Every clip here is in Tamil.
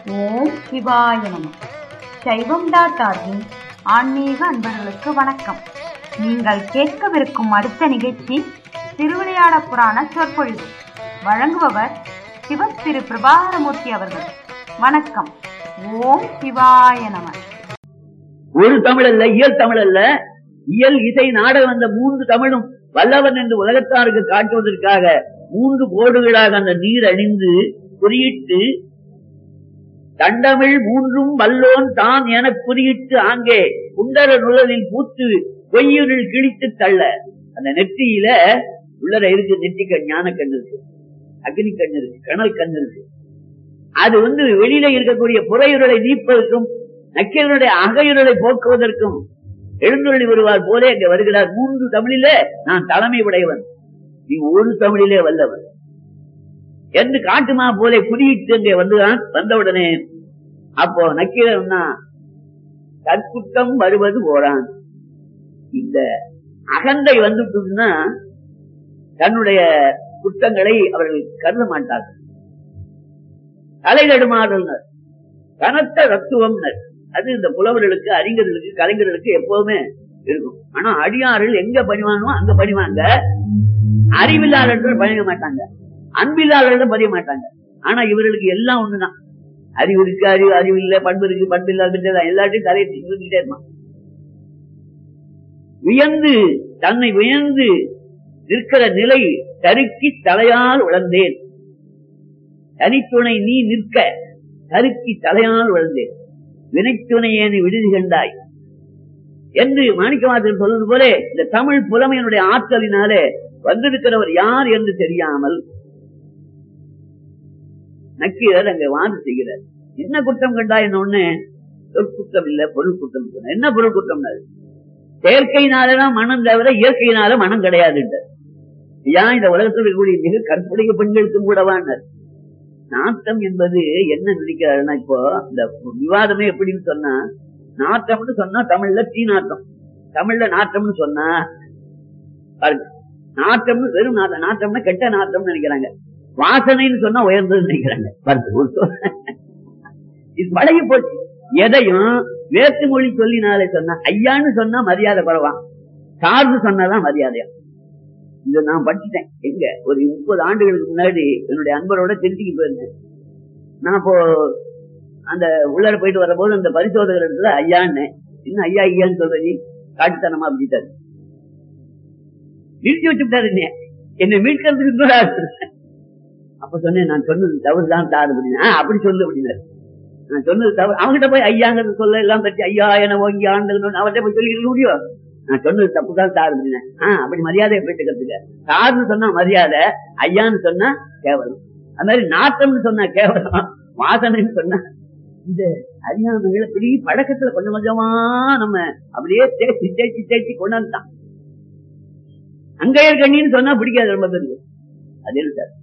ஓம் சிவாய நம சைவம் டாட் ஆர்கின் ஆன்மீக அன்பர்களுக்கு வணக்கம் நீங்கள் கேட்கவிருக்கும் அடுத்த நிகழ்ச்சி திருவிளையாட புராண சொற்பொழிவு வழங்குபவர் சிவ திரு பிரபாகரமூர்த்தி அவர்கள் வணக்கம் ஓம் சிவாய நம ஒரு தமிழ் அல்ல இயல் தமிழ் அல்ல இயல் இசை நாடகம் அந்த மூன்று தமிழும் வல்லவன் என்று உலகத்தாருக்கு காட்டுவதற்காக மூன்று கோடுகளாக அந்த நீர் அணிந்து குறியிட்டு தண்டமிழ் மூன்றும் வல்லோன் தான் என குறியிட்டு ஆங்கே குண்டர நுழலில் பூத்து பொய்யுரில் கிழித்து தள்ள அந்த நெற்றியில உள்ளர இருக்கு நெற்றி கண் ஞான கண் இருக்கு அக்னி கண் இருக்கு கணல் கண் இருக்கு அது வந்து வெளியில இருக்கக்கூடிய புறையுரலை நீப்பதற்கும் நக்கீரனுடைய அகையுரலை போக்குவதற்கும் எழுந்தொழி வருவார் போலே அங்க வருகிறார் மூன்று தமிழிலே நான் தலைமை உடையவன் நீ ஒரு தமிழிலே வல்லவன் என்று காட்டுமா போலே குறியிட்டு அங்கே வந்துதான் வந்தவுடனே அப்போ நக்கீரன்னா கற்குற்றம் வருவது போறான் இந்த அகந்தை வந்துட்டுன்னா தன்னுடைய குற்றங்களை அவர்கள் கருத மாட்டார்கள் தலைநடுமாறல்னர் கனத்த ரத்துவம்னர் அது இந்த புலவர்களுக்கு அறிஞர்களுக்கு கலைஞர்களுக்கு எப்போதுமே இருக்கும் ஆனா அடியார்கள் எங்க பணிவானோ அங்க பணிவாங்க அறிவில்லாளர்கள் பணிய மாட்டாங்க அன்பில்லாளர்கள் பணிய மாட்டாங்க ஆனா இவர்களுக்கு எல்லாம் ஒண்ணுதான் அறிவு இருக்கு அறிவு அறிவு இல்ல பண்பு இருக்கு பண்பு இல்லாத எல்லாத்தையும் தலையை இருந்துகிட்டே இருப்பான் வியந்து தன்னை வியந்து நிற்கிற நிலை தருக்கி தலையால் உழந்தேன் தனித்துணை நீ நிற்க தருக்கி தலையால் உழந்தேன் வினைத்துணையேனை விடுதி கண்டாய் என்று மாணிக்கவாசன் சொல்வது போல இந்த தமிழ் புலமையினுடைய ஆற்றலினாலே வந்திருக்கிறவர் யார் என்று தெரியாமல் நக்கீரர் அங்க வாதம் செய்கிறார் என்ன குற்றம் கண்டாய் ஒண்ணு சொற்குற்றம் இல்ல பொருள் குற்றம் சொன்ன. என்ன பொருள் குற்றம் செயற்கையினாலதான் மனம் தவிர இயற்கையினால மனம் கிடையாது ஏன் இந்த உலகத்தில் இருக்கக்கூடிய மிக கற்புடைய பெண்களுக்கும் கூடவான் நாட்டம் என்பது என்ன நினைக்கிறாருன்னா இப்போ இந்த விவாதமே எப்படின்னு சொன்னா நாட்டம்னு சொன்னா தமிழ்ல தீ நாட்டம் தமிழ்ல நாட்டம்னு சொன்னா பாருங்க நாட்டம்னு வெறும் நாட்டம் நாட்டம்னா கெட்ட நாட்டம்னு நினைக்கிறாங்க வாசனைன்னு சொன்னா உயர்ந்ததுன்னு நினைக்கிறாங்க பாருங்க ஒரு சொல். இது பழகி போச்சு எதையும் வேற்று மொழி சொல்லினாலே சொன்னா ஐயான்னு சொன்னா மரியாதை பரவான் சார்ந்து சொன்னாதான் மரியாதையா இதை நான் படிச்சுட்டேன் எங்க ஒரு முப்பது ஆண்டுகளுக்கு முன்னாடி என்னுடைய அன்பரோட திருச்சிக்கு போயிருந்தேன் நான் இப்போ அந்த உள்ளார போயிட்டு வரும்போது அந்த பரிசோதகர் இடத்துல ஐயான்னு இன்னும் ஐயா ஐயான்னு சொல்ற நீ காட்டுத்தனமா அப்படிட்டாரு நிறுத்தி வச்சுட்டாரு என்னை என்னை மீட்கிறதுக்கு இருந்தாரு. அப்ப சொன்னேன் நான் சொன்னது தவறு தான் தாரு அப்படின்னா அப்படி சொல்லு அப்படின்னாரு நான் சொன்னது தவறு அவங்ககிட்ட போய் ஐயாங்கிறது சொல்ல எல்லாம் பற்றி ஐயா என ஓங்கி ஆண்டுகள் அவர்கிட்ட போய் சொல்லிக்க முடியும் நான் சொன்னது தப்பு தான் தாரு அப்படின்னா ஆஹ் அப்படி மரியாதையை போயிட்டு கத்துக்க தாருன்னு சொன்னா மரியாதை ஐயான்னு சொன்னா கேவலம் அது மாதிரி நாட்டம்னு சொன்னா கேவலம் வாசனைன்னு சொன்னா இந்த அறியாமைகளை இப்படி பழக்கத்துல கொஞ்சம் கொஞ்சமா நம்ம அப்படியே தேய்ச்சி தேய்ச்சி தேய்ச்சி கொண்டாந்துட்டான் அங்கையர் கண்ணின்னு சொன்னா பிடிக்காது ரொம்ப பேருக்கு அது என்ன சார்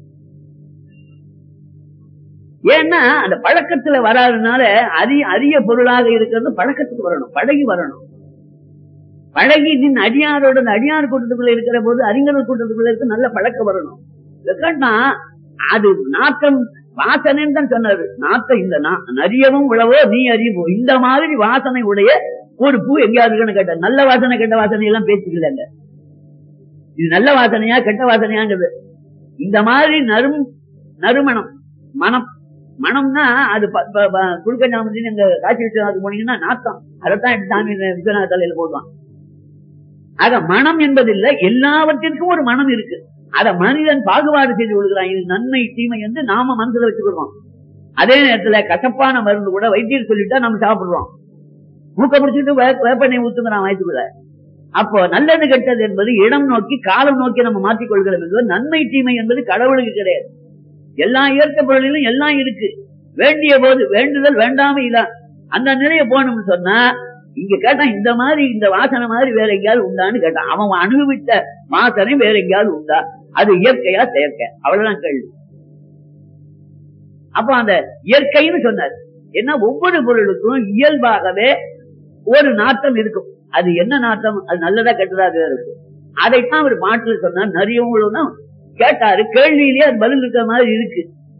ஏன்னா அந்த பழக்கத்துல வராதனால அரிய அரிய பொருளாக இருக்கிறது பழக்கத்துக்கு வரணும் பழகி வரணும் பழகி நின் அடியாரோட அந்த அடியார் கூட்டத்துக்குள்ள இருக்கிற போது அறிஞர்கள் கூட்டத்துக்குள்ள இருக்க நல்ல பழக்கம் வரணும் இதுக்காட்டா அது நாட்டம் வாசனைன்னு தான் சொன்னாரு நாட்டம் இந்த நா- நரியவும் உழவோ நீ அறிவோ இந்த மாதிரி வாசனை உடைய ஒரு பூ எங்கேயாவது இருக்குன்னு கேட்ட நல்ல வாசனை கெட்ட வாசனை எல்லாம் பேச்சுக்கலங்க இது நல்ல வாசனையா கெட்ட வாசனையாங்கிறது இந்த மாதிரி நறும் நறுமணம் மனம் மனம்னா அது குழுக்கஞ்சாமத்தின் இந்த காட்சி விஸ்வநாதத்துக்கு போனீங்கன்னா நாத்தம் அதைத்தான் எடுத்து சாமி விஸ்வநாத தலையில போடுவான் ஆக மனம் என்பதில்லை எல்லாவற்றிற்கும் ஒரு மனம் இருக்கு அத மனிதன் பாகுபாடு செய்து கொள்கிறான் இது நன்மை தீமை என்று நாம மனசுல வச்சுக்கிறோம் அதே நேரத்துல கசப்பான மருந்து கூட வைத்தியர் சொல்லிட்டா நம்ம சாப்பிடுறோம் மூக்க முடிச்சுட்டு வே- வேப்பெண்ணெய் ஊத்துங்கிறான் வயிற்றுக்குள்ள அப்போ நல்லது கெட்டது என்பது இடம் நோக்கி காலம் நோக்கி நம்ம மாற்றிக் கொள்கிறோம் என்பது நன்மை தீமை என்பது கடவுளுக்கு கிடையாது எல்லா இயற்கை பொருளிலும் எல்லாம் இருக்கு வேண்டிய போது வேண்டுதல் வேண்டாம இதான் அந்த நிலைய போகணும்னு சொன்னா இங்க கேட்டான் இந்த மாதிரி இந்த வாசனை மாதிரி வேற எங்கேயாவது உண்டான்னு கேட்டான் அவன் அனுபவித்த வாசனை வேற எங்கேயாவது உண்டா அது இயற்கையா செயற்கை அவ்வளவுதான் கேள்வி அப்ப அந்த இயற்கைன்னு சொன்னார் ஏன்னா ஒவ்வொரு பொருளுக்கும் இயல்பாகவே ஒரு நாட்டம் இருக்கும் அது என்ன நாட்டம் அது நல்லதா கெட்டதாக இருக்கும் அதைத்தான் அவர் பாட்டுல சொன்னார் நிறையவங்களும் கேட்டாரு கேள்வியிலேயே அது பதில் இருக்கிற மாதிரி இருக்கு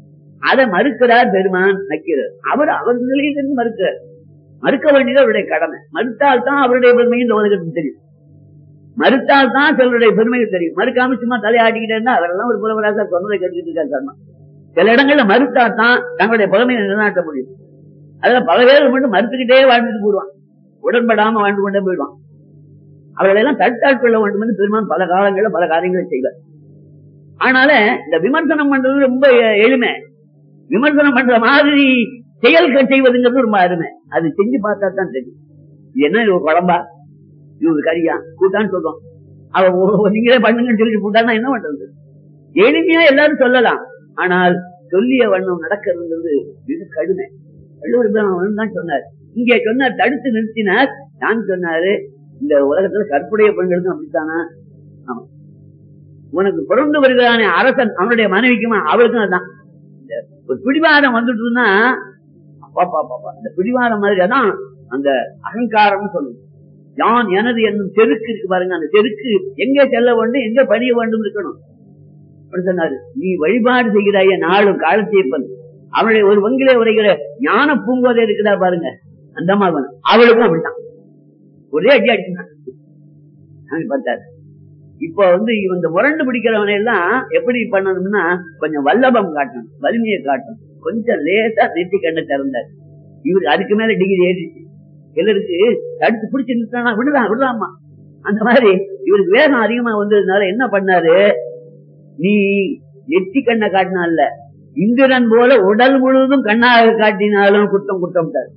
அதை மறுக்கிறார் பெருமான் நக்கிறார் அவர் அவர் நிலையிலிருந்து மறுக்கிறார் மறுக்க வேண்டியது அவருடைய கடமை மறுத்தால் தான் அவருடைய பெருமை இந்த உலகத்துக்கு தெரியும் மறுத்தால் தான் சிலருடைய பெருமைகள் தெரியும் மறுக்காம சும்மா தலையாட்டிக்கிட்டே இருந்தா அவரெல்லாம் ஒரு புலவராக சொன்னதை கேட்டுக்கிட்டு இருக்காரு சர்மா சில இடங்கள்ல மறுத்தா தான் தங்களுடைய புலமையை நிலைநாட்ட முடியும் அதுல பல பேர் மட்டும் மறுத்துக்கிட்டே வாழ்ந்துட்டு போடுவான் உடன்படாம வாழ்ந்து கொண்டே போயிடுவான் அவர்களை எல்லாம் தடுத்தாட்கொள்ள வேண்டும் என்று பெருமான் பல காலங்களில் பல காரியங்களை செய்வார் ஆனால இந்த விமர்சனம் பண்றது ரொம்ப எ- எளிமை விமர்சனம் பண்ற மாதிரி செயல்கள் செய்வதுங்கிறது ரொம்ப அருமை அது செஞ்சு பார்த்தா தான் தெரியும் இது என்ன இது ஒரு குழம்பா இது ஒரு கறியா கூட்டான்னு சொல்றோம் அவ ஒ- ஒ- நீங்களே பண்ணுங்கன்னு சொல்லிட்டு போட்டான்னா என்ன பண்றது எளிமையா எல்லாரும் சொல்லலாம் ஆனால் சொல்லிய வண்ணம் நடக்கிறதுங்கிறது மிக கடுமை வள்ளுவர் பெருமான் தான் சொன்னார் இங்கே சொன்னார் தடுத்து நிறுத்தினார் நான் சொன்னாரு இந்த உலகத்துல கற்புடைய பெண்களுக்கும் அப்படித்தானா ஆமா உனக்கு பிறந்து வருகிறானே அரசன் அவனுடைய மனைவிக்குமா அவளுக்கும் அதான் இந்த ஒரு பிடிவாதம் வந்துட்டுன்னா பாப்பா பாப்பா இந்த பிடிவாதம் மாதிரி அதான் அந்த அகங்காரம் சொல்லுது யான் எனது என்னும் செருக்கு இருக்கு பாருங்க அந்த செருக்கு எங்கே செல்ல வேண்டும் எங்கே பணிய வேண்டும் இருக்கணும் அப்படி சொன்னாரு நீ வழிபாடு செய்கிறாய நாளும் காலத்தீர்ப்பன் அவளுடைய ஒரு வங்கிலே உரைகிற ஞான பூங்கோதை இருக்குதா பாருங்க அந்த மகன் அவளுக்கும் அப்படித்தான் ஒரே அடி அடிச்சான் சாமி பார்த்தாரு இப்ப வந்து இவன் இந்த முரண்டு பிடிக்கிறவனை எல்லாம் எப்படி பண்ணணும்னா கொஞ்சம் வல்லபம் காட்டணும் வலிமையை காட்டணும் கொஞ்சம் லேசா நெத்தி கண்ணை திறந்தார் இவரு அதுக்கு மேல டிகிரி ஏறிச்சு சிலருக்கு தடுத்து பிடிச்சு நிறுத்தினா விடலாம் விடலாமா அந்த மாதிரி இவருக்கு வேகம் அதிகமா வந்ததுனால என்ன பண்ணாரு நீ நெத்தி கண்ணை காட்டினால இந்திரன் போல உடல் முழுவதும் கண்ணாக காட்டினாலும் குற்றம் குற்றம் தான்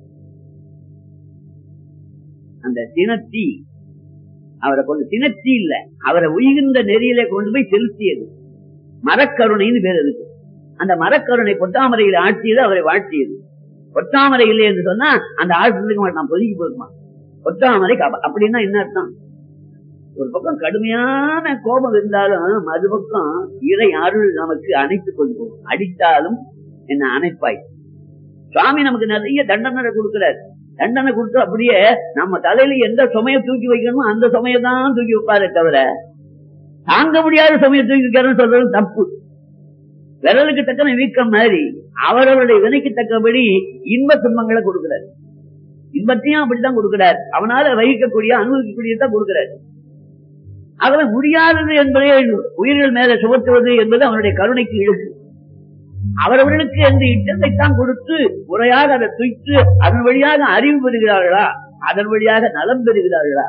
அந்த தினத்தி அவரை கொண்டு தினத்தி இல்ல அவரை உயிர்ந்த நெறியில கொண்டு போய் செலுத்தியது மரக்கருணைன்னு பேர் அதுக்கு அந்த மரக்கருணை பொத்தாமரையில் ஆட்சியது அவரை வாழ்த்தியது பொத்தாமரை இல்லை என்று சொன்னா அந்த ஆட்சிக்கு மாட்டான் பொதுக்கி போயிருமா பொத்தாமரை கப- அப்படின்னா என்ன அர்த்தம் ஒரு பக்கம் கடுமையான கோபம் இருந்தாலும் மறுபக்கம் இறை அருள் நமக்கு அணைத்துக் கொண்டு போகும் அடித்தாலும் என்ன அணைப்பாய் சுவாமி நமக்கு நிறைய தண்டனை கொடுக்கிறார் தண்டனை கொடுத்து அப்படியே நம்ம தலையில எந்த சுமையை தூக்கி வைக்கணுமோ அந்த சுமையை தான் தூக்கி வைப்பாரே தவிர தாங்க முடியாத சுமையை தூக்கி வைக்கிறேன்னு சொல்றது தப்பு விரலுக்கு தக்கன வீக்கம் மாதிரி அவரவருடைய வினைக்கு தக்கபடி இன்ப துன்பங்களை கொடுக்கிறார் இன்பத்தையும் அப்படித்தான் கொடுக்கிறார் அவனால வகிக்கக்கூடிய அனுபவிக்கக்கூடியதான் கொடுக்கிறார் ஆகவே முடியாதது என்பதே உயிர்கள் மேல சுமத்துவது என்பது அவனுடைய கருணைக்கு இழுக்கு அவரவர்களுக்கு அந்த இட்டத்தைத்தான் கொடுத்து முறையாக அதை துய்த்து அதன் வழியாக அறிவு பெறுகிறார்களா அதன் வழியாக நலம் பெறுகிறார்களா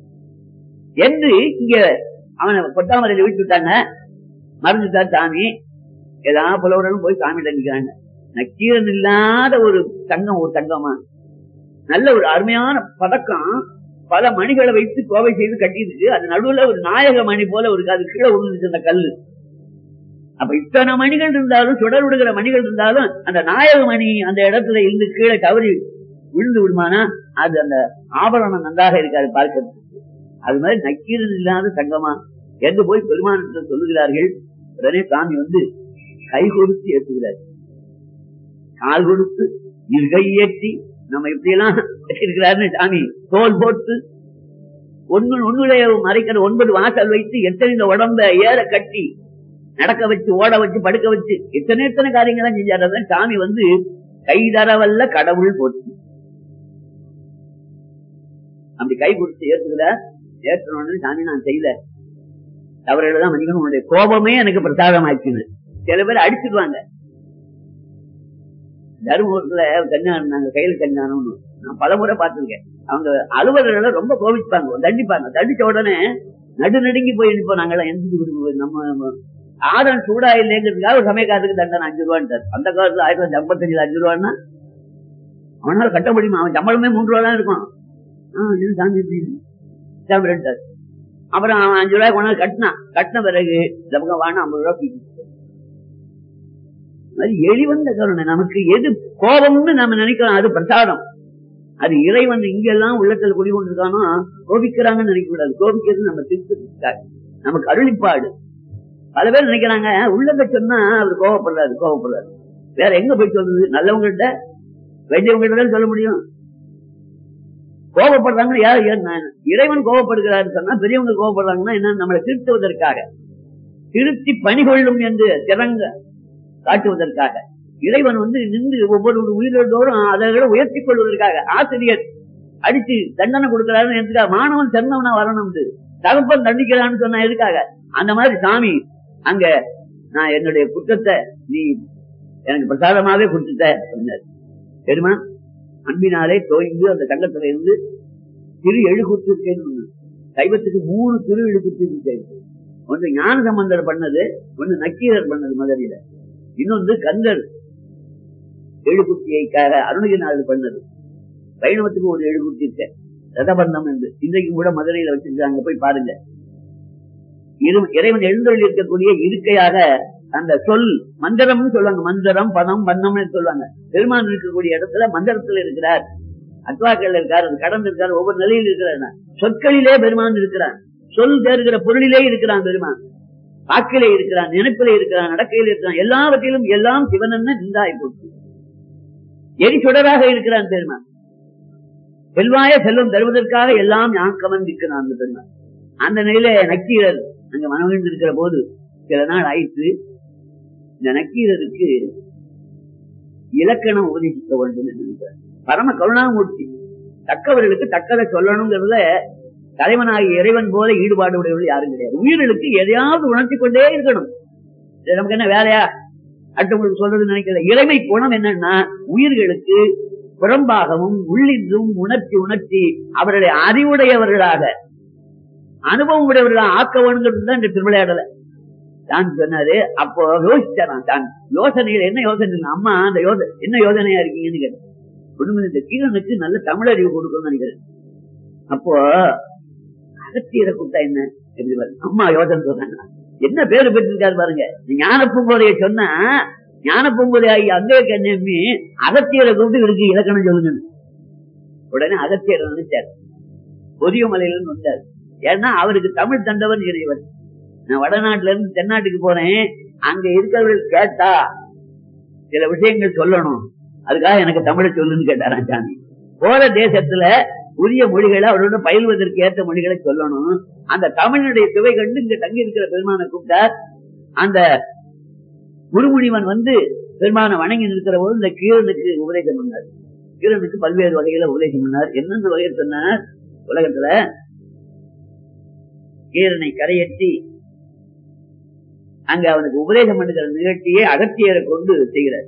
என்று இங்க அவனை பொட்டாமரையில விட்டு விட்டாங்க மறந்துட்டார் சாமி ஏதாவது புலவரனும் போய் சாமி நிக்கிறாங்க நக்கீரன் இல்லாத ஒரு தங்கம் ஒரு தங்கமா நல்ல ஒரு அருமையான பதக்கம் பல மணிகளை வைத்து கோவை செய்து கட்டியிருக்கு அது நடுவுல ஒரு நாயக மணி போல ஒரு அது கீழே விழுந்துச்சு அந்த கல்லு அப்ப இத்தனை மணிகள் இருந்தாலும் சுடர் விடுகிற மணிகள் இருந்தாலும் அந்த நாயக மணி அந்த இடத்துல இருந்து கீழே தவறி விழுந்து விடுமானா அது அந்த ஆபரணம் நன்றாக இருக்காது பார்க்கிறது அது மாதிரி நக்கீரன் இல்லாத தங்கமா என்று போய் பெருமானத்தில் சொல்லுகிறார்கள் உடனே சாமி வந்து கை கொடுத்து ஏற்றுகிறார் கால் கொடுத்து இருகை ஏற்றி நம்ம இப்படி எல்லாம் வச்சிருக்கிறாருன்னு சாமி தோல் போட்டு ஒன்னு ஒண்ணுடைய மறைக்கிற ஒன்பது வாசல் வைத்து எத்தனை இந்த உடம்ப ஏற கட்டி நடக்க வச்சு ஓட வச்சு படுக்க வச்சு எத்தனை எத்தனை காரியங்கள்லாம் செஞ்சாரு அதான் சாமி வந்து கைதரவல்ல கடவுள் போட்டு அப்படி கை கொடுத்து ஏற்றுகிறார் ஏற்றணும்னு சாமி நான் செய்யல தவறுகளை தான் மன்னிக்கணும் உன்னுடைய கோபமே எனக்கு பிரசாதம் ஆச்சுன்னு சில பேர் அடிச்சுடுவாங்க தருமபுரத்துல கல்யாணம் நாங்க கையில கல்யாணம்னு நான் பல முறை பார்த்திருக்கேன் அவங்க அலுவலர்கள் ரொம்ப கோபிச்சுப்பாங்க தண்டிப்பாங்க தண்டிச்ச உடனே நடு நடுங்கி போய் நிற்போம் நாங்கெல்லாம் எந்த நம்ம ஆதன் சூடா இல்லைங்கிறதுக்காக ஒரு சமயக்காரத்துக்கு தண்டனை அஞ்சு ரூபான்ட்டார் அந்த காலத்துல ஆயிரத்தி தொள்ளாயிரத்தி ஐம்பத்தஞ்சுல அஞ்சு ரூபான்னா அவனால கட்ட முடியுமா அவன் சம்பளமே மூன்று ரூபா தான் இருக்கும் ஆஹ் இது சாமி இப்படி சாமி ரெண்டார் அப்புறம் அவன் அஞ்சு ரூபாய் கொண்டாந்து கட்டினான் கட்டின பிறகு இந்த பக்கம் வாங்க ஐம்பது ரூபா பீச்சு அது எளிவந்த கருணை நமக்கு எது கோபம்னு நம்ம நினைக்கிறோம் அது பிரசாதம் அது இறைவன் இங்கெல்லாம் உள்ளத்தில் குடிகொண்டிருக்கானோ கோபிக்கிறாங்கன்னு நினைக்க கூடாது கோபிக்கிறது நம்ம திருத்த நமக்கு அருளிப்பாடு பல பேர் நினைக்கிறாங்க உள்ளத சொன்னா அவர் கோவப்படுறாரு கோவப்படுறாரு வேற எங்க போய் சொல்றது நல்லவங்கள்ட்ட வைத்தியவங்கள்ட்ட தான் சொல்ல முடியும் கோபப்படுறாங்க யார் யார் நான் இறைவன் கோபப்படுகிறாரு சொன்னா பெரியவங்க கோபப்படுறாங்கன்னா என்ன நம்மளை திருத்துவதற்காக திருத்தி பணி கொள்ளும் என்று திறங்க காட்டுவதற்காக இறைவன் வந்து நின்று ஒவ்வொரு உயிரிழந்தோறும் அதை விட உயர்த்தி கொள்வதற்காக ஆசிரியர் அடிச்சு தண்டனை கொடுக்கிறாருன்னு எதுக்காக மாணவன் சிறந்தவனா வரணும் தகப்பன் தண்டிக்கிறான்னு சொன்னா எதுக்காக அந்த மாதிரி சாமி அங்க நான் என்னுடைய குற்றத்தை நீ எனக்கு பிரசாதமாவே கொடுத்துட்ட அப்படின்னாரு. தெரியுமா அன்பினாலே தோய்ந்து அந்த தங்கத்துல இருந்து திரு எழுகுத்து இருக்கேன்னு சைவத்துக்கு மூணு திரு எழுகுத்து இருக்கு ஒன்று ஞான சம்பந்தர் பண்ணது ஒன்று நக்கீரர் பண்ணது மதுரையில இன்னொன்று கந்தர் எழுகுத்தியைக்காக அருணகிரிநாதர் பண்ணது வைணவத்துக்கு ஒரு எழுகுத்தி இருக்க ரதபந்தம் என்று இன்றைக்கும் கூட மதுரையில வச்சிருக்காங்க போய் பாருங்க இரு- இறைவன் எழுந்தொழில் இருக்கக்கூடிய இருக்கையாக அந்த சொல் மந்திரம்னு சொல்லுவாங்க மந்திரம் பதம் பந்தம்னு சொல்லுவாங்க பெருமான் இருக்கக்கூடிய இடத்துல மந்திரத்துல இருக்கிறார் அத்வாக்கள் இருக்கார் அது கடந்து இருக்கார் ஒவ்வொரு நிலையில் இருக்கிறார் சொற்களிலே பெருமான் இருக்கிறார் சொல் தேர்கிற பொருளிலே இருக்கிறான் பெருமான் வாக்கிலே இருக்கிறான் நினைப்பிலே இருக்கிறான் நடக்கையில் இருக்கிறான் எல்லாவற்றிலும் எல்லாம் சிவனன்னு நின்றாய் போச்சு எரி சுடராக இருக்கிறான் பெருமான் செல்வாய செல்வம் தருவதற்காக எல்லாம் யாக்கமன் இருக்கிறான் அந்த பெருமான் அந்த நிலையில நக்கீரர் அங்க மனவிழ்ந்து இருக்கிற போது சில நாள் ஆயிற்று இந்த நக்கீரருக்கு இலக்கணம் உபதேசிக்க வேண்டும் என்று நினைக்கிறார் பரம கருணாமூர்த்தி தக்கவர்களுக்கு தக்கதை சொல்லணுங்கிறதுல தலைவனாகிய இறைவன் போல ஈடுபாடு உடையவர்கள் யாரும் கிடையாது உயிர்களுக்கு எதையாவது உணர்த்தி கொண்டே இருக்கணும் இது நமக்கு என்ன வேலையா அடுத்தவங்களுக்கு சொல்றது நினைக்கல இறைமை குணம் என்னன்னா உயிர்களுக்கு புறம்பாகவும் உள்ளின்றும் உணர்ச்சி உணர்ச்சி அவர்களை அறிவுடையவர்களாக அனுபவம் உடையவர்களாக ஆக்க வேணுங்கிறது தான் இந்த திருவிளையாடல தான் சொன்னாரு அப்போ யோசிச்சாராம் தான் யோசனையில் என்ன யோசனை அம்மா அந்த யோசனை என்ன யோசனையா இருக்கீங்கன்னு கேட்டேன் ஒண்ணுமே இந்த கீழனுக்கு நல்ல தமிழ் அறிவு கொடுக்கணும்னு நினைக்கிறேன் அப்போ அகத்தியரை கூட்டா என்ன எப்படி பாரு. அம்மா யோசனை சொல்றாங்க என்ன பேரு பெற்றிருக்காரு பாருங்க ஞான பூங்கோதைய சொன்னா ஞான பூங்கோதை ஆகி அங்கே கண்ணி அகத்தியரை கூப்பிட்டு இவருக்கு இலக்கணம் சொல்லுங்க உடனே அகத்தியர் நினைச்சார் பொதியமலையில இருந்து வந்தார் ஏன்னா அவருக்கு தமிழ் தண்டவன் இறைவன் நான் வடநாட்டுல இருந்து தென்னாட்டுக்கு போறேன் அங்க இருக்கிறவர்கள் கேட்டா சில விஷயங்கள் சொல்லணும் அதுக்காக எனக்கு தமிழை சொல்லுன்னு கேட்டாராம் சாமி போற தேசத்துல உரிய மொழிகளை அவரோட பயில்வதற்கு ஏற்ற மொழிகளை சொல்லணும் அந்த தமிழுடைய சுவை கண்டு இங்க தங்கி இருக்கிற பெருமானை கூப்பிட்டார் அந்த குருமுனிவன் வந்து பெருமானை வணங்கி நிற்கிற போது இந்த கீரனுக்கு உபதேசம் பண்ணார் கீரனுக்கு பல்வேறு வகையில உபதேசம் பண்ணார் என்னென்ன வகையில் சொன்னார் உலகத்துல கீரனை கரையேற்றி அங்க அவனுக்கு உபதேசம் பண்ணுகிற நிகழ்ச்சியை அகத்தியரை கொண்டு செய்கிறார்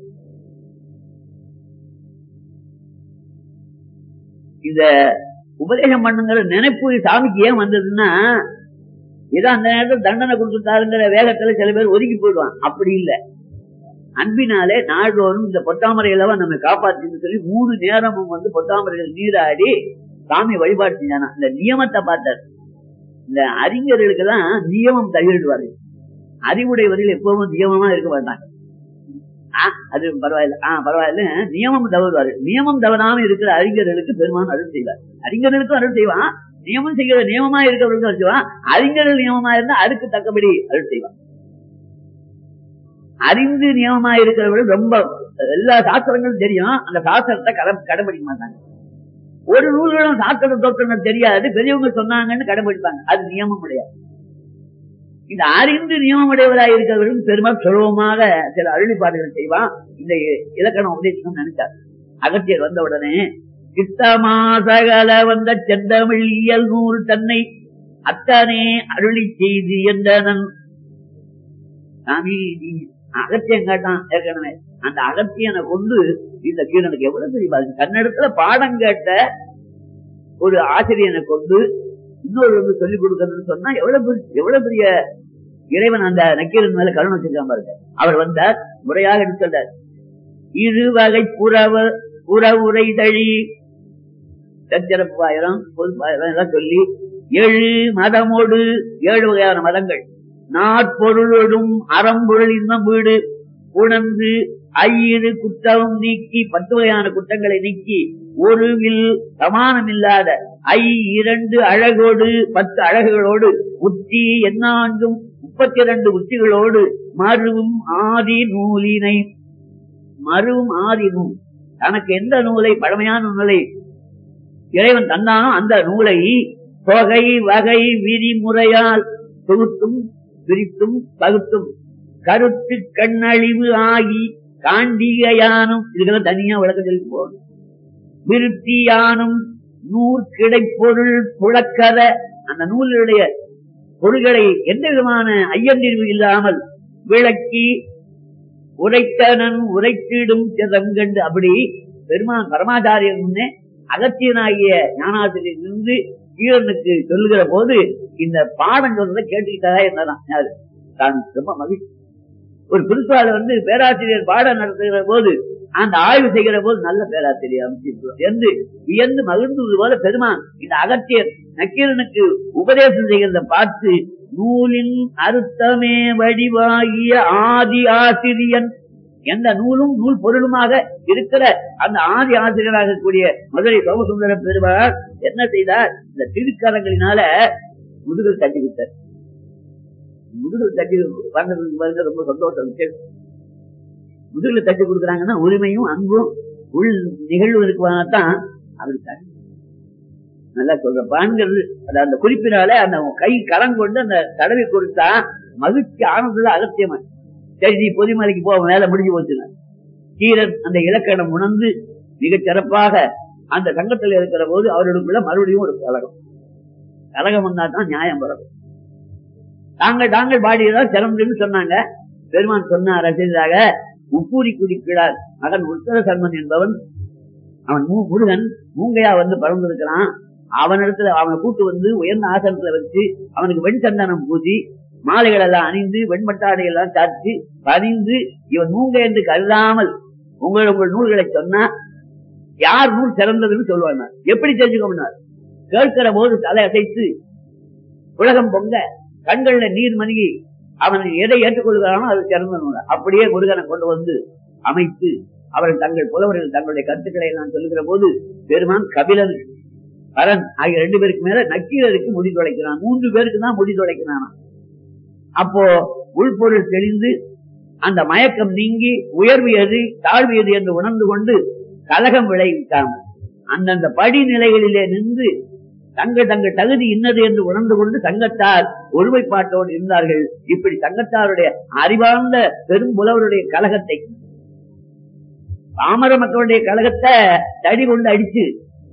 இந்த உபதேசம் பண்ணுங்கிற நினைப்பு சாமிக்கு ஏன் வந்ததுன்னா ஏதோ அந்த நேரத்தில் தண்டனை கொடுத்துட்டாருங்கிற வேகத்துல சில பேர் ஒதுக்கி போயிடுவான் அப்படி இல்ல அன்பினாலே நாள்தோறும் இந்த பொத்தாமரைகளவ நம்ம காப்பாற்றுன்னு சொல்லி மூணு நேரமும் வந்து பொத்தாமரைகள் நீராடி சாமி வழிபாடு செஞ்சானா இந்த நியமத்தை பார்த்தார் இந்த அறிஞர்களுக்கு தான் நியமம் தகிடுவாரு அறிவுடையவர்கள் எப்பவும் நியமமா இருக்க மாட்டாங்க ஆ, அது பரவாயில்ல ஆஹ் பரவாயில்ல நியமம் தவறுவாரு நியமம் தவறாம இருக்கிற அறிஞர்களுக்கு பெருமான் அருள் செய்வார் அறிஞர்களுக்கும் அருள் செய்வான் நியமம் செய்கிற நியமமா இருக்கிறவர்களுக்கும் அருள் செய்வான் அறிஞர்கள் நியமமா இருந்தா அதுக்கு தக்கபடி அருள் செய்வான் அறிந்து நியமமா இருக்கிறவர்கள் ரொம்ப எல்லா சாஸ்திரங்களும் தெரியும் அந்த சாஸ்திரத்தை கடை கடைபிடிக்க மாட்டாங்க ஒரு நூல்களும் சாஸ்திர தோற்றங்கள் தெரியாது பெரியவங்க சொன்னாங்கன்னு கடைபிடிப்பாங்க அது நியமம் கிடையாது இந்த அறிந்து நியமமுடையவராக இருக்கிறவர்களும் பெருமாள் சுலபமாக சில அருளிப்பாடுகள் செய்வான் இந்த இலக்கணம் உபதேசம் நினைச்சார் அகத்தியர் வந்த உடனே சித்தமாசகல வந்த செந்தமிழ் இயல் நூல் தன்னை அத்தனே அருளி செய்து என்றனன் சாமி நீ அகத்தியம் கேட்டான் ஏற்கனவே அந்த அகத்தியனை கொண்டு இந்த கீழனுக்கு எவ்வளவு பெரிய பாதிப்பு தன்னிடத்துல பாடம் கேட்ட ஒரு ஆசிரியனை கொண்டு இன்னொரு வந்து சொல்லிக் கொடுக்கறதுன்னு சொன்னா எவ்வளவு பெரிய எவ்வளவு பெரிய இறைவன் அந்த நக்கீரன் மேல கருணை வச்சிருக்கான் பாருங்க அவர் வந்தார் முறையாக எடுத்து சொல்றார் இரு வகை புறவ புறவுரை தழி சத்திரப்பாயிரம் பொதுப்பாயிரம் எல்லாம் சொல்லி ஏழு மதமோடு ஏழு வகையான மதங்கள் நாட்பொருளோடும் அறம்பொருள் இன்னும் வீடு உணர்ந்து ஐயிரு குற்றம் நீக்கி பத்து வகையான குற்றங்களை நீக்கி ஒரு வில் சமானமில்லாத ஐ இரண்டு அழகோடு பத்து அழகுகளோடு உத்தி என்னான்கும் முப்பத்தி இரண்டு உத்திகளோடு மருவும் ஆதி நூலினை மருவும் ஆதி நூல் தனக்கு எந்த நூலை பழமையான நூலை இறைவன் தந்தானோ அந்த நூலை தொகை வகை விதிமுறையால் தொகுத்தும் பிரித்தும் பகுத்தும் கருத்து கண்ணழிவு ஆகி காண்டிகையானும் இதுக்கெல்லாம் தனியா விளக்கம் சொல்லி போகணும் விருத்தியானும் நூற் கிடைப்பொருள் புழக்கத அந்த நூலுடைய பொருள்களை எந்த விதமான ஐயந்திரிவு இல்லாமல் விளக்கி உரைத்தனன் உரைத்திடும் சிதம் கண்டு அப்படி பெருமான் பரமாச்சாரியன் முன்னே அகத்தியனாகிய ஞானாசிரியர் இருந்து கீழனுக்கு சொல்லுகிற போது இந்த பாடம் சொல்றதை கேட்டுக்கிட்டதா என்னதான் யாரு தான் ரொம்ப மகிழ்ச்சி ஒரு பிரின்சிபால் வந்து பேராசிரியர் பாடம் நடத்துகிற போது அந்த ஆய்வு செய்கிற போது நல்ல பேராசிரியர் அமைச்சிருக்கிறோம் என்று வியந்து மகிழ்ந்தது போல பெருமான் இந்த அகத்தியர் நக்கீரனுக்கு உபதேசம் செய்கிறத பார்த்து நூலின் அறுத்தமே வடிவாகிய ஆதி ஆசிரியன் எந்த நூலும் நூல் பொருளுமாக இருக்கிற அந்த ஆதி ஆசிரியராக இருக்கக்கூடிய மதுரை சோமசுந்தர பெருமாள் என்ன செய்தார் இந்த திருக்கரங்களினால முதுகில் தட்டி விட்டார் முதுகில் தட்டி வந்ததுக்கு பாருங்க ரொம்ப சந்தோஷம் விஷயம். முதுகில் தட்டி கொடுக்குறாங்கன்னா உரிமையும் அன்பும் உள் நிகழ்வதற்காகத்தான் அவருக்கு நல்லா சொல்ற பான்கிறது அது அந்த குறிப்பினால அந்த கை கரம் கொண்டு அந்த தடவை கொடுத்தா மகிழ்ச்சி ஆனந்தத்துல அகத்தியமா சரி நீ பொதுமலைக்கு போ மேல முடிஞ்சு போச்சுங்க கீரன் அந்த இலக்கணம் உணர்ந்து மிகச் சிறப்பாக அந்த சங்கத்தில் இருக்கிற போது அவர்களுக்குள்ள மறுபடியும் ஒரு கலகம் கலகம் வந்தா தான் நியாயம் வரும் தாங்கள் தாங்கள் பாடியதான் சிறந்ததுன்னு சொன்னாங்க பெருமான் சொன்னார் ரசிகராக உப்பூரி குடிக்கிறார் மகன் உத்தர சர்மன் என்பவன் அவன் மூ- முருகன் மூங்கையா வந்து பறந்திருக்கிறான் அவனிடத்துல அவனை கூட்டு வந்து உயர்ந்த ஆசனத்துல வச்சு அவனுக்கு வெண் சந்தனம் பூசி மாலைகள் எல்லாம் அணிந்து வெண்பட்டாடை எல்லாம் சாத்தி பணிந்து இவன் மூங்கை என்று கருதாமல் உங்கள் உங்கள் நூல்களை சொன்னா யார் நூல் சிறந்ததுன்னு சொல்லுவாங்க எப்படி தெரிஞ்சுக்கணும்னார் கேட்கிற போது தலை அசைத்து உலகம் பொங்க கண்கள்ல நீர் மணிகி அவன் எதை ஏற்றுக்கொள்கிறானோ அது சிறந்த நூல் அப்படியே முருகனை கொண்டு வந்து அமைத்து அவர்கள் தங்கள் புலவர்கள் தங்களுடைய கருத்துக்களை எல்லாம் சொல்லுகிற போது பெருமான் கபிலன் பரன் ஆகிய ரெண்டு பேருக்கு மேல நக்கீரருக்கு முடி தொலைக்கிறான் மூன்று பேருக்கு தான் முடி தொலைக்கிறான் அப்போ உள்பொருள் தெளிந்து அந்த மயக்கம் நீங்கி உயர்வு எது தாழ்வு எது என்று உணர்ந்து கொண்டு கலகம் விளைவிக்காமல் அந்தந்த படிநிலைகளிலே நின்று தங்கள் தங்கள் தகுதி இன்னது என்று உணர்ந்து கொண்டு சங்கத்தார் ஒருமைப்பாட்டோடு இருந்தார்கள் இப்படி சங்கத்தாருடைய அறிவார்ந்த பெரும் புலவருடைய கழகத்தை பாமர மக்களுடைய கழகத்தை தடி கொண்டு அடிச்சு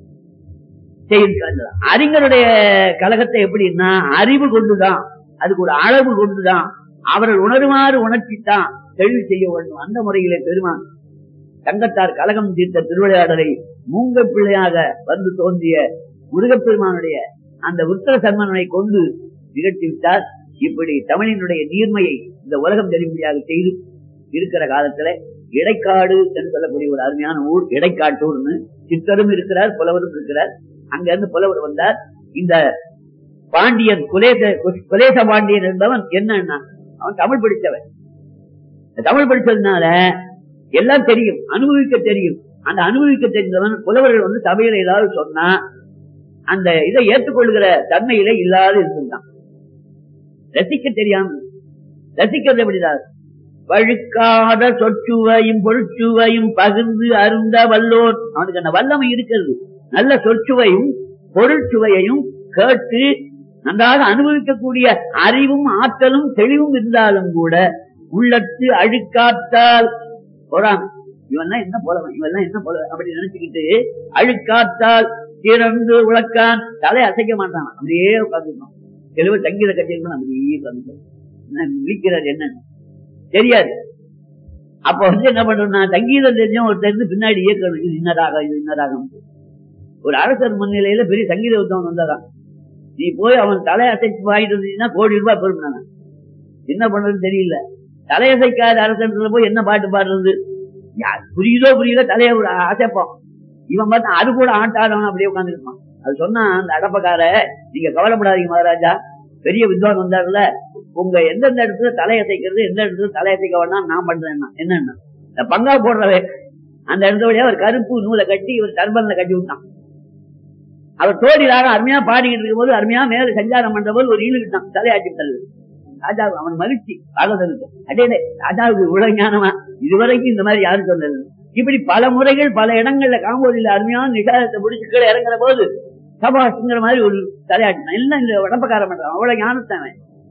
செய்திருக்காங்க அறிஞருடைய கழகத்தை எப்படின்னா அறிவு கொண்டுதான் அதுக்கு ஒரு அளவு கொண்டுதான் அவர்கள் உணருமாறு உணர்ச்சித்தான் தெளிவு செய்ய வேண்டும் அந்த முறையிலே பெருமான் தங்கத்தார் கழகம் தீர்த்த திருவிளையாடலை மூங்க பிள்ளையாக வந்து தோன்றிய முருகப்பெருமானுடைய அந்த உத்தர சன்மனை கொண்டு நிகழ்த்தி விட்டார் இப்படி தமிழினுடைய நீர்மையை இந்த உலகம் தெரியும்படியாக செய்து இருக்கிற காலத்துல இடைக்காடு என்று சொல்லக்கூடிய ஒரு அருமையான ஊர் இடைக்காட்டூர்னு சித்தரும் இருக்கிறார் புலவரும் இருக்கிறார் அங்க இருந்து புலவர் வந்தார் இந்த பாண்டியன் குலேச குலேச பாண்டியன் என்பவன் என்னன்னா அவன் தமிழ் படித்தவன் இந்த தமிழ் படிச்சதுனால எல்லாம் தெரியும் அனுபவிக்க தெரியும் அந்த அனுபவிக்க தெரிந்தவன் புலவர்கள் வந்து சபையில ஏதாவது சொன்னா அந்த இதை ஏற்றுக்கொள்கிற தன்மையில இல்லாத இருந்தான் ரசிக்க தெரியாம ரசிக்கிறது எப்படிதான் வழுக்காத சொற்சுவையும் பொருட்சுவையும் பகிர்ந்து அருந்த வல்லோர் அவனுக்கு அந்த வல்லமை இருக்கிறது நல்ல சொற்சுவையும் பொருட்சுவையையும் கேட்டு நன்றாக அனுபவிக்கக்கூடிய அறிவும் ஆற்றலும் தெளிவும் இருந்தாலும் கூட உள்ளத்து அழுக்காத்தால் போறாங்க இவன் என்ன போலவன் இவன் என்ன போல அப்படி நினைச்சுக்கிட்டு அழுக்காத்தால் திறந்து உழக்கான் தலை அசைக்க மாட்டான் அப்படியே உட்காந்துருக்கான் தெளிவு சங்கீத கட்சிகள் அப்படியே உட்காந்துருக்கான் விழிக்கிறார் என்ன தெரியாது அப்ப வந்து என்ன பண்றோம்னா சங்கீதம் தெரிஞ்சவன் ஒருத்தர் இருந்து பின்னாடி இயக்கணும் இது இன்னராகம் இது இன்னராகம் ஒரு அரசர் முன்னிலையில பெரிய சங்கீத உத்தவன் வந்தாராம் நீ போய் அவன் தலை அசைச்சு வாங்கிட்டு வந்தீங்கன்னா கோடி ரூபாய் பெருமானா என்ன பண்றதுன்னு தெரியல தலையசைக்காத அரசன்ல போய் என்ன பாட்டு பாடுறது யார் புரியுதோ புரியுதோ தலைய ஒரு அசைப்போம் இவன் பார்த்தா அது கூட ஆட்டாதவன் அப்படியே உட்காந்துருப்பான் அது சொன்னா அந்த அடப்பக்கார நீங்க கவலைப்படாதீங்க மகாராஜா பெரிய வித்வான் வந்தாருல உங்க எந்தெந்த இடத்துல தலையசைக்கிறது எந்த இடத்துல தலையசைக்க வேணாம் நான் பண்றேன் என்னன்னா இந்த பங்கா போடுறவே அந்த இடத்துல வழியா ஒரு கருப்பு நூலை கட்டி ஒரு டர்பன்ல கட்டி விட்டான் அவர் தோழியாக அருமையா பாடிக்கிட்டு இருக்கும் போது அருமையா மேல சஞ்சாரம் பண்ற போது ஒரு ஈழுகிட்டான் தலையாட்டி தள்ளு ராஜா அவன் மகிழ்ச்சி பாகவதனுக்கு அடே ராஜாவுக்கு இவ்வளவு ஞானமா இதுவரைக்கும் இந்த மாதிரி யாரும் சொன்னது இப்படி பல முறைகள் பல இடங்கள்ல காம்போதியில அருமையான நிகாரத்தை முடிச்சு கீழே இறங்குற போது சபாஷ்ங்கிற மாதிரி ஒரு தலையாட்டினான் எல்லாம் இந்த உடம்பக்கார பண்றான் அவ்வளவு ஞானத்தை அவன்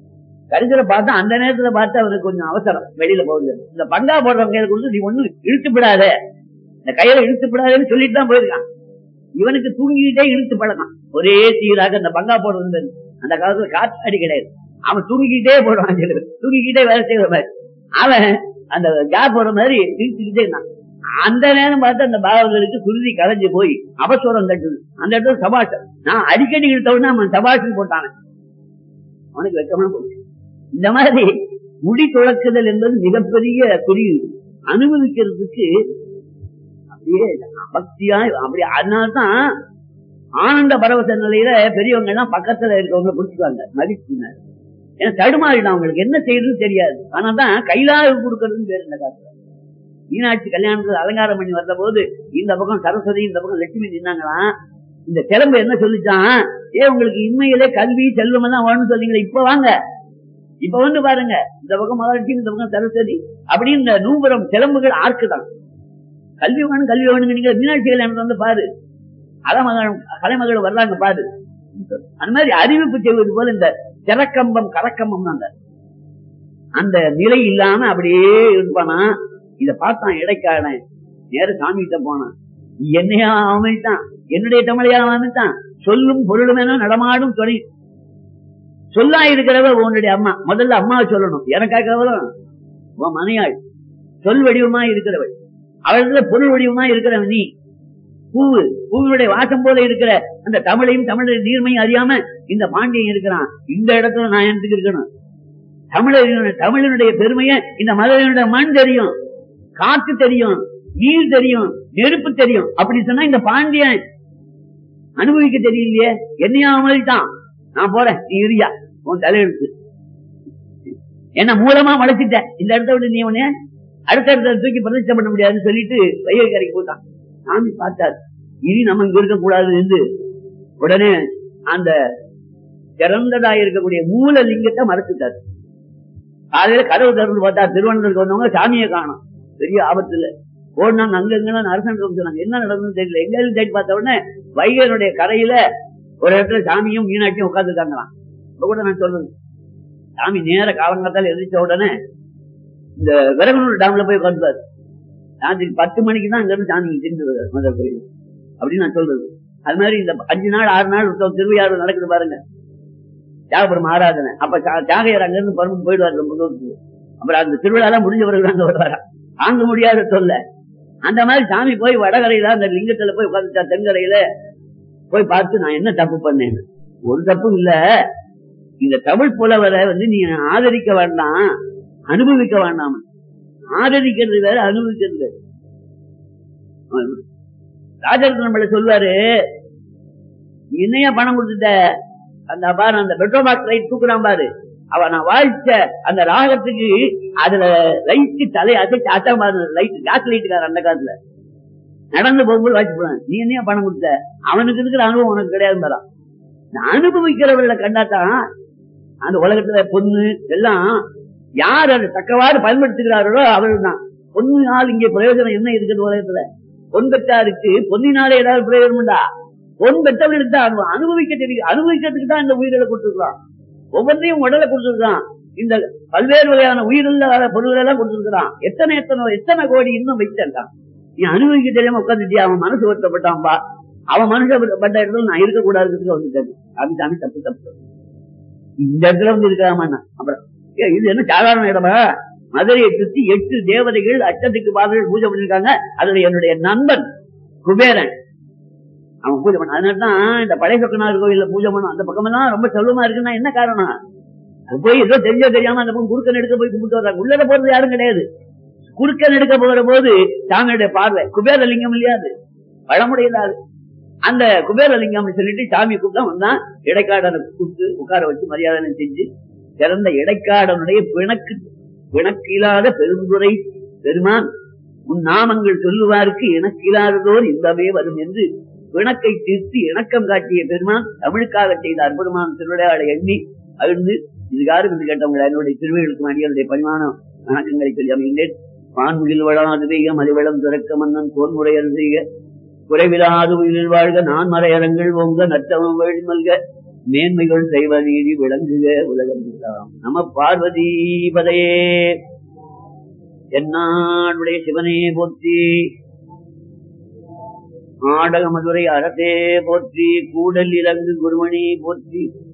கரிசலை பார்த்தா அந்த நேரத்துல பார்த்து அவனுக்கு கொஞ்சம் அவசரம் வெளியில போகுது இந்த பங்கா போடுறவங்க கையில கொடுத்து நீ ஒண்ணு இழுத்து விடாத இந்த கையில இழுத்து விடாதேன்னு சொல்லிட்டு தான் போயிருக்கான் இவனுக்கு தூங்கிக்கிட்டே இழுத்து பழக்கம் ஒரே சீராக இந்த பங்கா போடுறது அந்த காலத்துல காற்று அடி கிடையாது அவன் தூங்கிக்கிட்டே போடுவான் சிலர். தூங்கிக்கிட்டே வேலை செய்யற மாதிரி அவன் அந்த கேப் போற மாதிரி இழுத்துக்கிட்டே இருந்தான் அந்த நேரம் பார்த்து அந்த பாவங்களுக்கு குருதி கலைஞ்சு போய் அவசரம் தட்டுது அந்த இடத்துல சபாஷம் நான் அடிக்கடி இழுத்த உடனே அவன் சபாஷன் போட்டான அவனுக்கு வெக்கமா போச்சு இந்த மாதிரி முடி துளக்குதல் என்பது மிகப்பெரிய குறியீடு அனுபவிக்கிறதுக்கு அப்படியே பக்தியா அப்படி அதனால்தான் ஆனந்த பரவச நிலையில பெரியவங்க எல்லாம் பக்கத்துல இருக்கவங்க பிடிச்சுக்குவாங்க மகிழ்ச்சினார் ஏன்னா தடுமாறிடும் அவங்களுக்கு என்ன செய்யறதுன்னு தெரியாது ஆனாதான் கைலாக கொடுக்கறதுன்னு பேர் இந்த காலத்துல மீனாட்சி கல்யாணத்துல அலங்காரம் பண்ணி வந்த போது இந்த பக்கம் சரஸ்வதி இந்த பக்கம் லட்சுமி நின்னாங்களாம் இந்த கிளம்பு என்ன சொல்லிச்சான் ஏ உங்களுக்கு இன்மையிலே கல்வி செல்வம் எல்லாம் வேணும்னு சொன்னீங்களே இப்ப வாங்க இப்ப வந்து பாருங்க இந்த பக்கம் மகாலட்சுமி இந்த பக்கம் சரஸ்வதி அப்படின்னு இந்த நூபுரம் சிலம்புகள் ஆர்க்குதான் கல்வி வேணும் கல்வி வேணுங்க நீங்க மீனாட்சி கல்யாணம் வந்து பாரு அலமகள் கலைமகள் வர்றாங்க பாரு அந்த மாதிரி அறிவிப்பு செய்வது போல இந்த திறக்கம்பம் கரக்கம்பம் அந்த அந்த நிலை இல்லாம அப்படியே இருப்பானா இத பார்த்தான் இடைக்காரன் நேர சாமி கிட்ட போனான் என்னையா அமைத்தான் என்னுடைய தமிழையா அமைத்தான் சொல்லும் பொருளும் என நடமாடும் துணை சொல்லா இருக்கிறவ உன்னுடைய அம்மா முதல்ல அம்மாவை சொல்லணும் எனக்காகவளும் உன் மனையாள் சொல் வடிவமா இருக்கிறவள் அவளத்துல பொருள் வடிவமா இருக்கிறவன் நீ பூவு பூவினுடைய வாசம் போல இருக்கிற அந்த தமிழையும் தமிழர் நீர்மையும் அறியாம இந்த பாண்டியன் இருக்கிறான் இந்த இடத்துல நான் எனக்கு இருக்கணும் தமிழர் தமிழனுடைய பெருமைய இந்த மதுரையினுடைய மண் தெரியும் காற்று தெரியும் நீர் தெரியும் நெருப்பு தெரியும் அப்படி சொன்னா இந்த பாண்டியன் அனுபவிக்க தெரியலையே என்னையா தான் நான் போறேன் நீ இரியா உன் தலையெழுத்து என்ன மூலமா முளைச்சிட்ட இந்த இடத்த விட்டு நீ உன்ன அடுத்த இடத்துல தூக்கி பிரதிஷ்டம் பண்ண முடியாதுன்னு சொல்லிட்டு வைகை கரைக்கு போட்டான் சாமி பார்த்தார் இனி நம்ம இங்க இருக்க கூடாதுன்னு உடனே அந்த திறந்ததா இருக்கக்கூடிய மூல லிங்கத்தை மறைச்சிட்டார் காலையில கதவு திறந்து பார்த்தா திருவனந்தபுரத்துக்கு வந்தவங்க சாமியை காணும் பெரிய ஆபத்துல ஓடினாங்க அங்க எங்கெல்லாம் அரசன் சொன்னாங்க என்ன நடந்ததுன்னு தெரியல எங்க தேடி பார்த்த உடனே வைகையனுடைய கரையில ஒரு இடத்துல சாமியும் மீனாட்சியும் உட்காந்துருக்காங்களாம் இப்ப கூட நான் சொல்றது சாமி நேர காலங்காத்தால எதிர்த்த உடனே இந்த விரகனூர் டேம்ல போய் உட்காந்துப்பாரு ராத்திரி பத்து மணிக்கு தான் அங்க இருந்து சாமி திரும்பி வருவார் மதுரை கோயில் அப்படின்னு நான் சொல்றது அது மாதிரி இந்த அஞ்சு நாள் ஆறு நாள் உற்சவம் திருவையாறு நடக்குது பாருங்க தியாகபுரம் ஆராதனை அப்ப சா- தியாகையர் அங்க இருந்து பரம போயிடுவார் ரொம்ப தூரத்துக்கு அப்புறம் அந்த திருவிழா முடிஞ்ச பிறகு அங்க வருவாரா தாங்க முடியாத சொல்ல அந்த மாதிரி சாமி போய் வடகரையில அந்த லிங்கத்துல போய் உட்காந்துட்டா தென்கரையில போய் பார்த்து நான் என்ன தப்பு பண்ணேன் ஒரு தப்பும் இல்ல இந்த தமிழ் புலவரை வந்து நீ ஆதரிக்க வேண்டாம் அனுபவிக்க வேண்டாம் ஆதரிக்கிறது வேற அனுபவிக்கிறது வேற ராஜரத்னம் பிள்ளை சொல்லுவாரு "நீ என்னையா பணம் கொடுத்துட்ட அந்த பாரு அந்த பெட்ரோல் பாக்ஸ் லைட் தூக்குறான் பாரு அவ நான் வாழ்த்த அந்த ராகத்துக்கு அதுல லைட்டு தலை அசைச்சு அட்டா பாரு லைட் கேஸ் லைட்டுக்கார அந்த காலத்துல நடந்து போகும்போது வாட்சி போறான் நீ என்னையா பணம் கொடுத்த அவனுக்கு இருக்கிற அனுபவம் உனக்கு கிடையாது பாரா நான் அனுபவிக்கிறவர்களை கண்டாதான் அந்த உலகத்துல பொண்ணு எல்லாம் யார் அதை தக்கவாறு பயன்படுத்துகிறார்களோ அவர்கள் தான் பொண்ணினால் இங்கே பிரயோஜனம் என்ன இருக்குது உலகத்துல பொன் பெற்றாருக்கு பொன்னினாலே ஏதாவது பிரயோஜனம் உண்டா பொன் பெற்றவர்களுக்கு தான் அனுபவம் அனுபவிக்க தெரியும் அனுபவிக்கிறதுக்கு தான் இந்த உயிர்களை கொடுத்துருக்கான் ஒவ்வொன்றையும் உடலை கொடுத்துருக்கான் இந்த பல்வேறு வகையான உயிரில்லாத பொருள்களை எல்லாம் கொடுத்துருக்கான் எத்தனை எத்தனை எத்தனை கோடி இன்னும் வைத்திருக்கான் நீ அனுபவிக்க தெரியாம உட்காந்துட்டியா அவன் மனசு வருத்தப்பட்டான்பா அவன் மனசு பட்ட இடத்துல நான் இருக்கக்கூடாதுன்னு வந்துட்டேன் அது தானே தப்பு தப்பு இந்த இடத்துல வந்து இருக்காம அப்புறம் ஏய், இது என்ன சாதாரண இடமா மதுரையை சுத்தி எட்டு தேவதைகள் அச்சத்துக்கு பாதர்கள் பூஜை பண்ணிருக்காங்க அதுல என்னுடைய நண்பன் குபேரன் அவன் பூஜை பண்ண அதனாலதான் இந்த பழைய சொக்கனார் கோயில்ல பூஜை பண்ணும் அந்த பக்கமெல்லாம் ரொம்ப செல்வமா இருக்குன்னா என்ன காரணம் அது போய் ஏதோ தெரிஞ்சோ தெரியாம அந்த பக்கம் குறுக்கன் எடுக்க போய் கும்பிட்டு வர்றாங்க உள்ளத போறது யாரும் கிடையாது குறுக்கன் எடுக்க போகிற போது சாமியுடைய பார்வை குபேரலிங்கம் இல்லையாது பழமுடையதாது அந்த குபேரலிங்கம் சொல்லிட்டு சாமி கூப்பிட்டா வந்தான் இடைக்காடனை கூப்பிட்டு உட்கார வச்சு மரியாதை செஞ்சு சிறந்த இடைக்காடனுடைய பிணக்கு பிணக்கு இல்லாத பெருந்துரை பெருமான் உன் நாமங்கள் சொல்லுவாருக்கு எனக்கு இல்லாததோர் இன்பமே வரும் என்று பிணக்கை தீர்த்து இணக்கம் காட்டிய பெருமான் தமிழுக்காக செய்த அற்புதமான திருவிளையாடை எண்ணி அழுந்து இதுகாரும் என்று கேட்டவங்க என்னுடைய திருவிழுக்கும் அடிகளுடைய பரிமாண வணக்கங்களை சொல்லி அமைந்தேன் வான்முகில் வளாது பெய்க மலிவளம் துறக்க மன்னன் போன்முறையர் செய்க குறைவிலாது உயிரில் வாழ்க நான் மறையரங்கள் ஓங்க நற்றவம் வேள் மல்க மேன்மைகள் செய்வ நீதி விளங்குக உலகம் எல்லாம் நம பார்வதி பதையே என்னாடுடைய சிவனே போற்றி ஆடக மதுரை அரசே போற்றி கூடல் இலங்கு குருமணி போற்றி